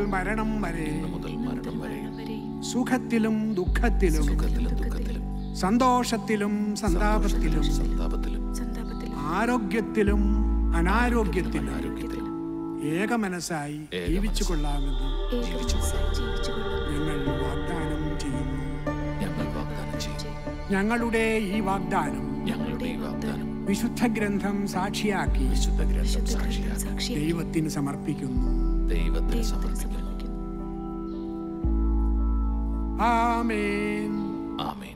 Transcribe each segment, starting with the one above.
മരണം വരെ മുതൽ മരണം വരെ സുഖത്തിലും ദുഃഖത്തിലും സുഖത്തിലും ദുഃഖത്തിലും സന്തോഷത്തിലും സന്താപത്തിലും സന്താപത്തിലും ആരോഗ്യത്തിലും അനാരോഗ്യത്തിലും ആരോഗ്യത്തിലും ഏകമനസ്സായി ഏക ജീവിച്ചു കൊള്ളാമെന്ന് ജീവിച്ചു ഞങ്ങൾ വാഗ്ദാനം ചെയ്യുന്നു ഞങ്ങൾ വാഗ്ദാനം ചെയ്യും ഞങ്ങളുടെ ഈ വാഗ്ദാനം ഞങ്ങളുടെ ഈ വാഗ്ദാനം വിശുദ്ധ ഗ്രന്ഥം സാക്ഷിയാക്കി വിശുദ്ധ ഗ്രന്ഥം സാക്ഷിയാക്കി ദൈവത്തിന് സമർപ്പിക്കുന്നു ദൈവത്തിന് സമർപ്പിക്കുന്നു ആമേൻ ആമേൻ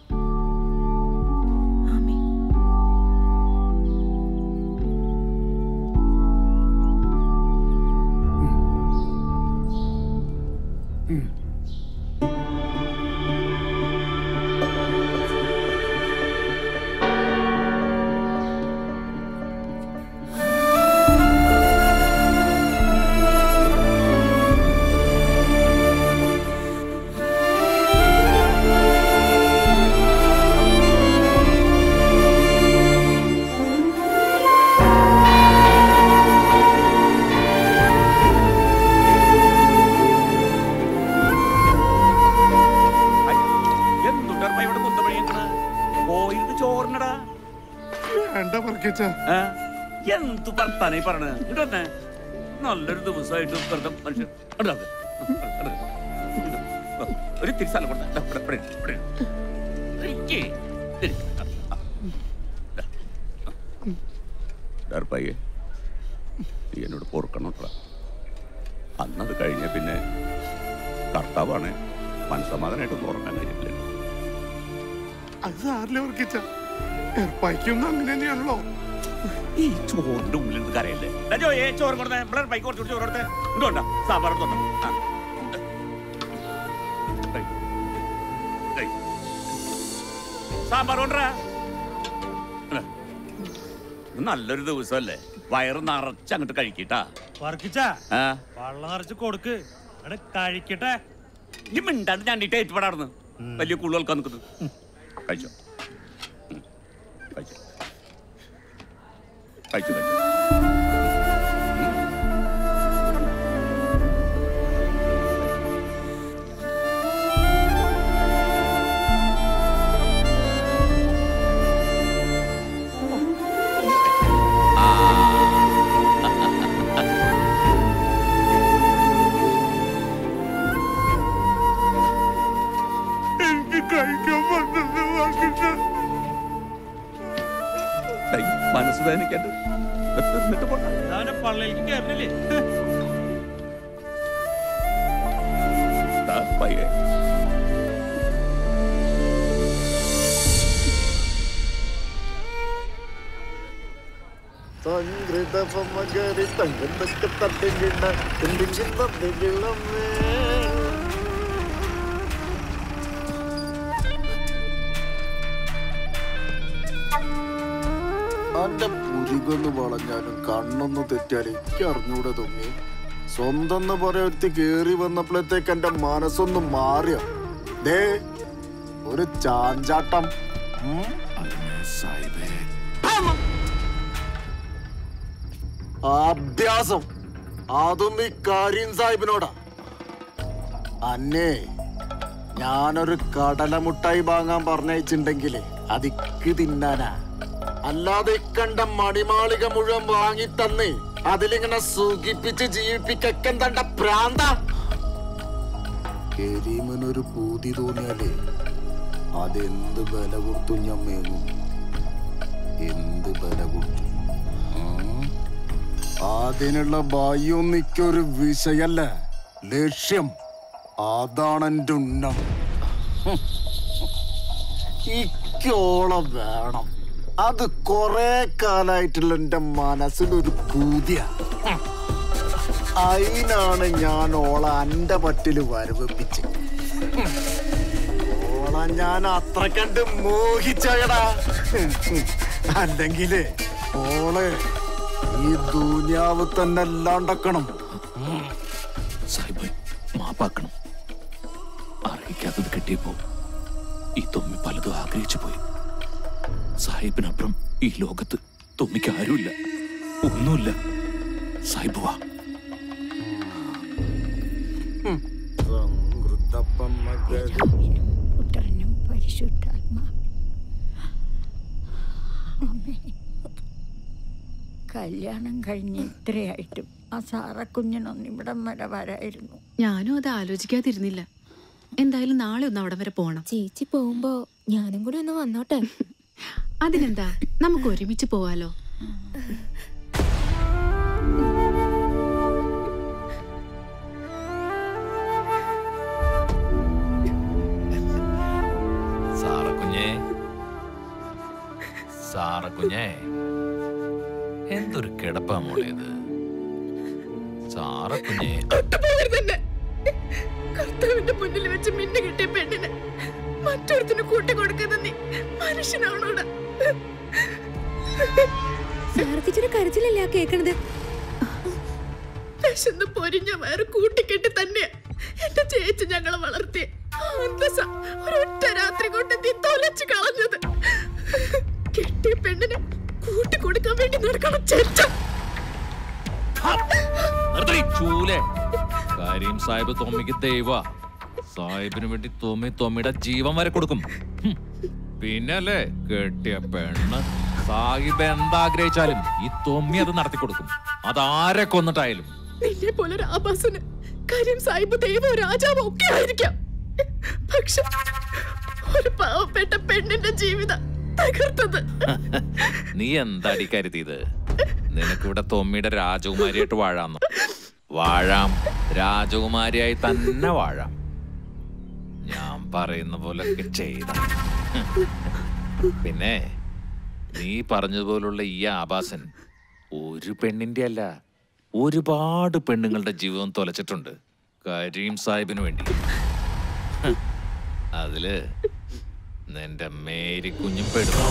എന്തുണ്ടർമ്മ ഇവിടെ കുന്തമണിയങ്ങണ് പോയിരുന്ന് ചോറിനടാ വേണ്ട പറക്കച്ച ഏ? എന്ത് വർത്താനായി പറഞ്ഞ ഇടന്നെ നല്ലൊരു ദിവസമായിട്ട് വെറുതെ മനുഷ്യൻ അങ്ങട് വാ. അങ്ങട് വാ. ഒരു തിരി സ്ഥലം കൊടുത്ത ദാ ഇവിടെ, ഇവിടെ, ഇവിടെ. ഇരിക്ക്. ഇരി. ഡർപ്പയ്യെ നീ എന്നോട് പൊറുക്കണം കേട്ടോ അന്നത് കഴിഞ്ഞ പിന്നെ കർത്താവാണ് മനസ്സമാധാനമായിട്ടൊന്നും ഉറങ്ങാൻ കഴിയില്ല അത് സാറിലെ പറക്കച്ച ഏർപ്പായിക്കും അങ്ങനെ തന്നെയാണല്ലോ ഈ ചോറിന്റെ ഉള്ളിൽ നിന്ന് കരയല്ലേ ദാ ജോയേ ചോറ് കൊടുത്തേ ഇവിടെ ബൈക്ക് കുറച്ചുകൂടി ചോറ് കൊടുത്തേ ഇതുകൊണ്ടാ സാമ്പാർ തൊട്ടോ ആ. ദേ. ദേ. സാമ്പാർ കൊണ്ടുവരാ ഇതാ. ഇത് നല്ലൊരു ദിവസമല്ലേ വയറ് നിറച്ച് അങ്ങോട്ട് കഴിക്കട്ടാ വർക്കിച്ച ആ വെള്ളം നിറച്ച് കൊടുക്ക് അവിടെ കഴിക്കട്ടെ ഈ മിണ്ടാണ്ട് ഞണ്ടിട്ട് ഏറ്റുപാടാർന്ന് വലിയ കൂടുതൽക്കാൻ നിൽക്കുന്നത് ഉം. കഴിച്ചോ ഉം. കഴിച്ചോ കഴിച്ചു കഴിച്ചു എനിക്ക് കഴിക്കാൻ പറ്റുന്നു പറക്കച്ച ദൈ, മനസ്സ് വേദനിക്കണ്ട് എന്നിട്ട് പോട്ടെ അവന്റെ പള്ളിയിലേക്ക് കയറില്ലേ ദാ പയ്യെ സംഗൃതപമകരി തങ്കത്തൊക്കെ തട്ടിങ്കിണ്ട എന്തെങ്കിലും തട്ടിക്കിളമേ അന്റെ പുരികൊന്ന് വളഞ്ഞാലും കണ്ണൊന്ന് തെറ്റിയാലും എനിക്ക് അറിഞ്ഞൂടെ തൊമ്മി സ്വന്തം എന്ന് പറയൊരുത്തി കേറി വന്നപ്പോഴത്തേക്ക് എന്റെ മനസ്സൊന്ന് മാറിയ ദേ ഒരു ചാഞ്ചാട്ടം ഉം. അഭ്യാസം അതും ഈ കരീം സാഹിബിനോടാ അന്നേ ഞാനൊരു കടലമുട്ടായി വാങ്ങാൻ പറഞ്ഞയച്ചിണ്ടെങ്കിലേ അതിക്ക് തിന്നാനാ അല്ലാതെ ഇക്കണ്ട മണിമാളിക മുഴുവൻ വാങ്ങി തന്നേ അതിലിങ്ങനെ സുഖിപ്പിച്ച് ജീവിപ്പിക്കൻ തണ്ട പ്രാന്ത കരീമിനൊരു പൂതി തോന്നിയാലേ അതെന്ത് ബല കൊടുത്തു ഞാൻ മേങ്ങും എന്ത് ബല കൊടുത്തു ഉം. അതിനുള്ള ഭയം നിക്കൊരു വിഷയല്ല ലക്ഷ്യം അതാണ് എൻ്റെ ഉന്നം ഹും. ഇക്കോളം വേണം അത് കൊറേ കാലായിട്ടുള്ള എൻ്റെ മനസ്സിലൊരു പൂതിയ അതിനാണ് ഞാൻ ഓള എൻ്റെ പറ്റില് വരവിപ്പിച്ച് ഓള ഞാൻ അത്ര കണ്ട് മോഹിച്ചയടാ അല്ലെങ്കിലേ ഓളെ ഈ ദുനിയാവ് തന്നെ അല്ലാണ്ടക്കണം സാഹിബ് മാപ്പാക്കണം അറിയിക്കാത്തത് കിട്ടിയപ്പോ ഈ തൊമ്മി പലതും ആഗ്രഹിച്ചു പോയി സാഹിബിനപ്പുറം ഈ ലോകത്ത് തൊമ്മിക്ക് ആരുമില്ല ഒന്നുമില്ല സാഹിബ് വാ സംകൃതപ്പമ്മകടി. പുത്രനും പരിശുദ്ധാത്മാവും ആമേൻ. കല്യാണം കഴിഞ്ഞ് ഇത്രയായിട്ടും ആ സാറക്കുഞ്ഞിനൊന്നും ഇവിടം വരെ വരായിരുന്നു ഞാനും അത് ആലോചിക്കാതിരുന്നില്ല എന്തായാലും നാളെ ഒന്ന് അവിടം വരെ പോണം ചേച്ചി പോകുമ്പോ ഞാനും കൂടി ഒന്ന് വന്നോട്ടെ അതിനെന്താ നമുക്ക് ഒരുമിച്ച് പോവാലോ സാറക്കുഞ്ഞേ സാറക്കുഞ്ഞേ എന്തൊരു കിടപ്പാ മോളേത് സാറക്കുഞ്ഞേ തൊട്ടുപോകരുതെന്നെ കർത്താവിന്റെ മുന്നിൽ വെച്ച് മിന്നു കിട്ടിയ പെണ്ണിന് മറ്റൊരുത്തിന് കൂട്ടി കൊടുക്കുന്ന നീ മനുഷ്യനാണോടാ സാർക്കിച്ചൊരു കരച്ചിലല്ലേ ആ കേക്കണത് വിശന്ന് പൊരിഞ്ഞ വയറ് കൂട്ടിക്കെട്ടി തന്നെയാ എന്റെ ചേച്ചി ഞങ്ങളെ വളർത്തിയ അന്തസ ഒരൊറ്റ രാത്രി കൊണ്ട് നീ തൊലച്ചു കളഞ്ഞത് കെട്ടിയ പെണ്ണിന് കൂട്ടി കൊടുക്കാൻ വേണ്ടി നടക്കണം ചേച്ച നിർത്തടി, ചൂലേ കരീം സാഹിബ് തൊമ്മിക്ക് ദൈവ സാഹിബിന് വേണ്ടി തൊമ്മി തൊമ്മിയുടെ ജീവൻ വരെ കൊടുക്കും ഹും. പിന്നല്ലേ കെട്ടിയ പെണ്ണ് സാഹിബ് എന്താഗ്രഹിച്ചാലും ഈ തൊമ്മി അത് നടത്തി കൊടുക്കും അതാരെ കൊന്നിട്ടായാലും നിന്നെ പോലെ ഒരു ആഭാസന് കരീം സാഹിബ് ദൈവം രാജാവ് ഒക്കെ ആയിരിക്കാം പക്ഷെ ഒരു പാവപ്പെട്ട പെണ്ണിന്റെ ജീവിതം തകർത്തത് നീ എന്താടി കരുതിയത് നിനക്കിവിടെ തൊമ്മിയുടെ രാജകുമാരിയായിട്ട് വാഴാന്ന് വാഴാം രാജകുമാരിയായി തന്നെ വാഴാം ഞാൻ പറയുന്ന പോലൊക്കെ ചെയ്ത പിന്നെ നീ പറഞ്ഞതുപോലുള്ള ഈ ആഭാസൻ ഒരു പെണ്ണിന്റെ അല്ല ഒരുപാട് പെണ്ണുങ്ങളുടെ ജീവിതം തൊലച്ചിട്ടുണ്ട് കരീം സാഹിബിന് വേണ്ടി ഹ്, അതില് നിന്റെ മേരി കുഞ്ഞും പെടുന്നു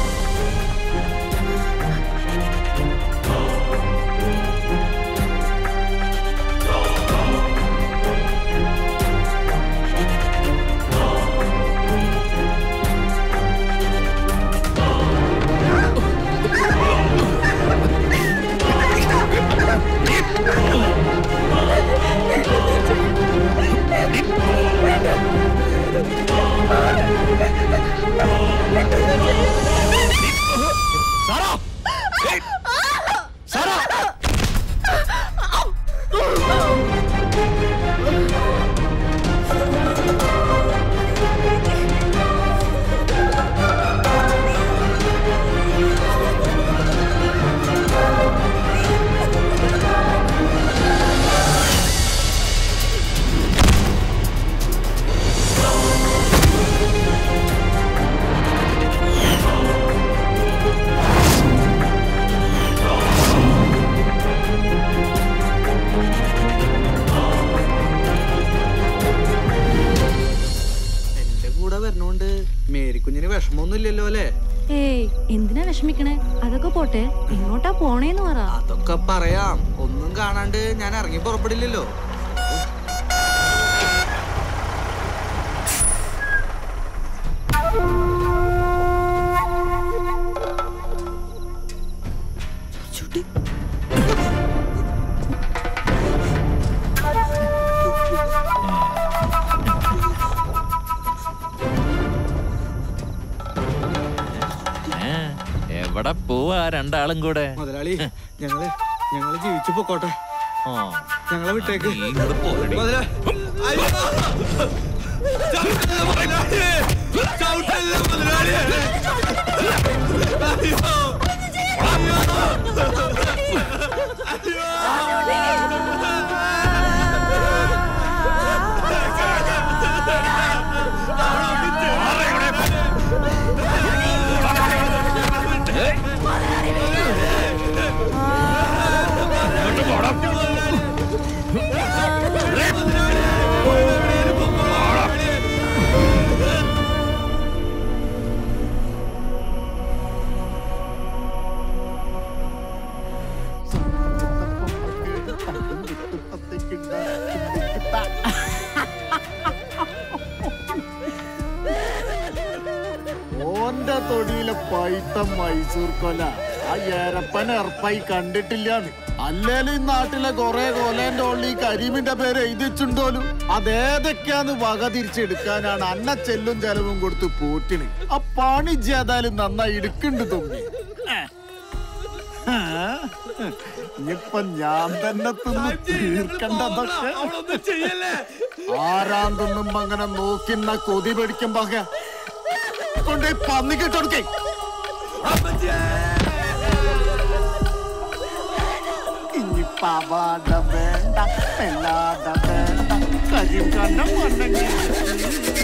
എന്റെ കൂടെ വരണോണ്ട് മേരിക്കുഞ്ഞിന് വിഷമമൊന്നുമില്ലല്ലോ അല്ലേ ഏയ് എന്തിനാ വിഷമിക്കണേ അതൊക്കെ പോട്ടെ എങ്ങോട്ടാ പോണേന്ന് പറ അതൊക്കെ പറയാം ഒന്നും കാണാണ്ട് ഞാൻ ഇറങ്ങി പുറപ്പെടില്ലല്ലോ ഏ, എവിടെ പോവാ രണ്ടാളും കൂടെ മുതലാളി ഞങ്ങള് ഞങ്ങള് ജീവിച്ചു പൊക്കോട്ടെ ആ, ഞങ്ങളെ വിട്ടേക്ക് നീ ഇങ്ങോട്ട് പോരടി. മുതലാ- അയ്യോ! ചവിട്ടല്ലേ മുതലാളി! ചവിട്ടല്ലേ മുതലാളി! അയ്യോ! ഓന്റെ തൊടിയിലെ പൈത്ത മൈസൂർ കൊല ആ ഏരപ്പൻ എറപ്പായി കണ്ടിട്ടില്ലാന്ന് അല്ലേലും ഈ നാട്ടിലെ കൊറേ കൊലേന്റെ ഉള്ളിൽ ഈ കരീമിന്റെ പേര് എഴുതിച്ചുണ്ടോലും അതേതൊക്കെയാന്ന് വക തിരിച്ചെടുക്കാനാണ് അന്ന ചെല്ലും ചെലവും കൊടുത്ത് പോറ്റിന് ആ പണി ചെയ്താലും നന്നായി എടുക്കുന്നുണ്ട് തുമ്പി ഇനിയിപ്പൊ ഞാൻ തന്നെ തിന്ന് തീർക്കണ്ടതൊക്കെ ആരാൻ തിന്നുമ്പോ അങ്ങനെ നോക്കുന്ന കൊതി പിടിക്കുമ്പോ കൊണ്ടേ പന്നി കിട്ടൊടുക്കേ ഇനിയിപ്പൊ അവാട വേണ്ട എല്ലാട വേണ്ട കരിം കണ്ണം വന്നെങ്കിൽ